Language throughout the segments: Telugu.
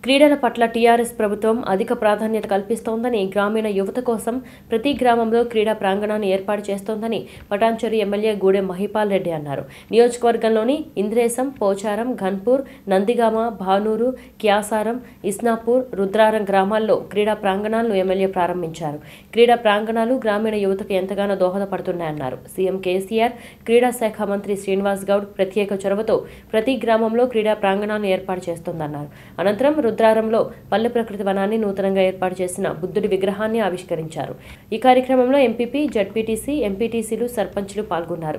క్రీడల పట్ల టీఆర్ఎస్ ప్రభుత్వం అధిక ప్రాధాన్యత కల్పిస్తోందని గ్రామీణ యువత కోసం ప్రతి గ్రామంలో క్రీడా ప్రాంగణాన్ని ఏర్పాటు చేస్తోందని పటాన్చెరు ఎమ్మెల్యే గూడెం మహిపాల్ రెడ్డి అన్నారు నియోజకవర్గంలోని ఇంద్రేశం పోచారం ఘన్పూర్ నందిగామ భానూరు క్యాసారం ఇస్నాపూర్ రుద్రారం గ్రామాల్లో క్రీడా ప్రాంగణాలను ఎమ్మెల్యే ప్రారంభించారు క్రీడా ప్రాంగణాలు గ్రామీణ యువతకు ఎంతగానో దోహదపడుతున్నాయన్నారు సీఎం కేసీఆర్ క్రీడా శాఖ మంత్రి శ్రీనివాస్ గౌడ్ ప్రత్యేక చొరవతో ప్రతి గ్రామంలో క్రీడా ప్రాంగణాలను ఏర్పాటు చేస్తోందన్నారు అనంతరం రుద్రారంలో పల్లె ప్రకృతి వనాన్ని నూతనంగా ఏర్పాటు చేసిన బుద్ధుడి విగ్రహాన్ని ఆవిష్కరించారు ఈ కార్యక్రమంలో ఎంపీపీ జడ్పీటీసీ ఎంపీటీసీలు సర్పంచ్లు పాల్గొన్నారు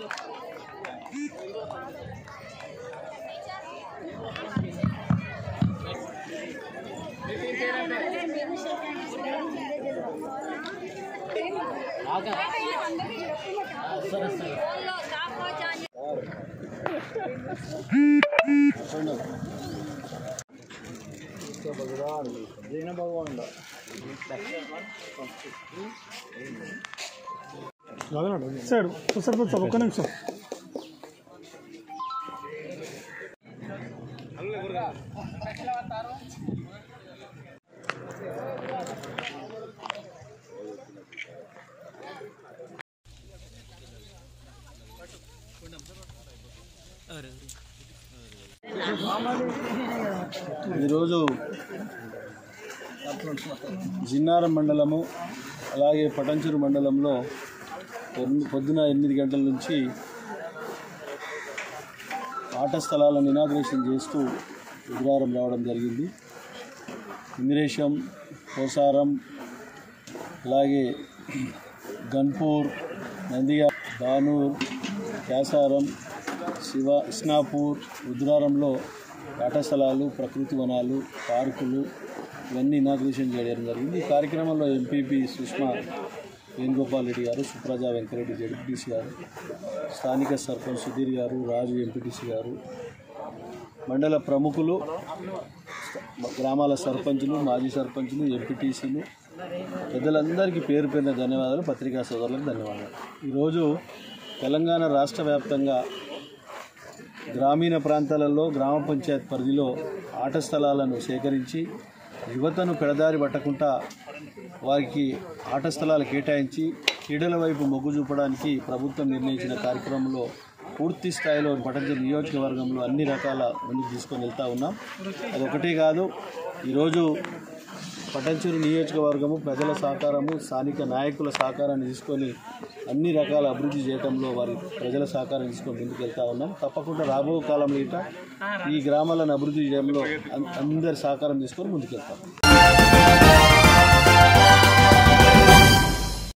సార్ సర్పంచ్ సార్ ఒక్క నిమిషం ఈరోజు జిన్నారం మండలము అలాగే పటంచెరు మండలంలో పొద్దు- పొద్దున ఎనిమిది గంటల నుంచి ఆట స్థలాలను ఇనాగ్రేషన్ చేస్తూ ఉగ్రారం రావడం జరిగింది ఇంద్రేశం పోసారం అలాగే గన్పూర్ నందిగా బానూర్ క్యాసారం శివ ఇస్నాపూర్ రుద్రారంలో ఆట స్థలాలు ప్రకృతి వనాలు పార్కులు ఇవన్నీ ఇనాగ్రేషన్ చేయడం జరిగింది ఈ కార్యక్రమంలో ఎంపీపీ సుష్మా వేణుగోపాల్ రెడ్డి గారు సుప్రజ వెంకరెడ్డి జడ్పీటీసీ గారు స్థానిక సర్పంచ్ సుధీర్ గారు రాజు ఎంపీటీసీ గారు మండల ప్రముఖులు గ్రామాల సర్పంచులు మాజీ సర్పంచులు ఎంపీటీసీలు పెద్దలందరికీ పేరు పేరున ధన్యవాదాలు పత్రికా సోదరులకు ధన్యవాదాలు ఈరోజు తెలంగాణ రాష్ట్ర వ్యాప్తంగా గ్రామీణ ప్రాంతాలలో గ్రామ పంచాయత్ పరిధిలో ఆట స్థలాలను సేకరించి యువతను పెడదారి పట్టకుండా వారికి ఆట స్థలాలు కేటాయించి క్రీడల వైపు మొగ్గు చూపడానికి ప్రభుత్వం నిర్ణయించిన కార్యక్రమంలో పూర్తి స్థాయిలో పటంజలి నియోజకవర్గంలో అన్ని రకాల ముందుకు తీసుకొని వెళ్తూ ఉన్నాం అదొకటే కాదు ఈరోజు పటంచూరు నియోజకవర్గము ప్రజల సహకారము స్థానిక నాయకుల సహకారాన్ని తీసుకొని అన్ని రకాల అభివృద్ధి చేయడంలో వారి ప్రజల సహకారం తీసుకొని ముందుకు వెళ్తా ఉన్నాం తప్పకుండా రాబో కాలంలో ఇట ఈ గ్రామాలను అభివృద్ధి చేయడంలో అన్- అందరి సహకారం తీసుకొని ముందుకు వెళ్తాం